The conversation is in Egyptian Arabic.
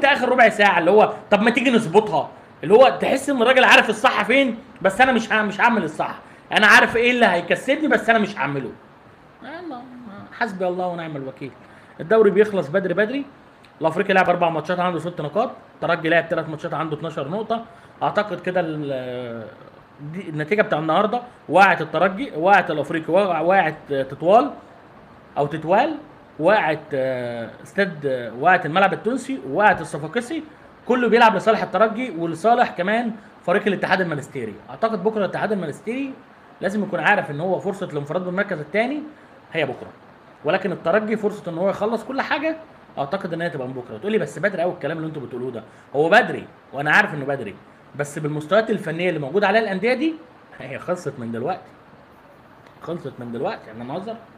انت اخر ربع ساعه اللي هو طب ما تيجي نظبطها اللي هو تحس ان الراجل عارف الصح فين بس انا مش ه- مش هعمل الصح انا عارف ايه اللي هيكسبني بس انا مش هعمله يلا حسبي الله ونعم الوكيل الدوري بيخلص بدري بدري الافريقي لعب اربع ماتشات عنده ست نقاط الترجي لعب ثلاث ماتشات عنده 12 نقطه اعتقد كده ال- دي النتيجه بتاع النهارده وقعت الترجي وقعت الافريقي وقع- وقعت تطوال او تتوال وقعت آه، استاد آه، وقعت الملعب التونسي وقعت الصفاقسي كله بيلعب لصالح الترجي ولصالح كمان فريق الاتحاد المنستيري اعتقد بكره الاتحاد المنستيري لازم يكون عارف ان هو فرصه الانفراد بالمركز الثاني هي بكره ولكن الترجي فرصه ان هو يخلص كل حاجه اعتقد ان هي تبقى من بكره تقول لي بس بدري قوي الكلام اللي انتوا بتقولوه ده هو بدري وانا عارف انه بدري بس بالمستويات الفنيه اللي موجوده عليها الانديه دي هي خلصت من دلوقتي خلصت من دلوقتي احنا نهزر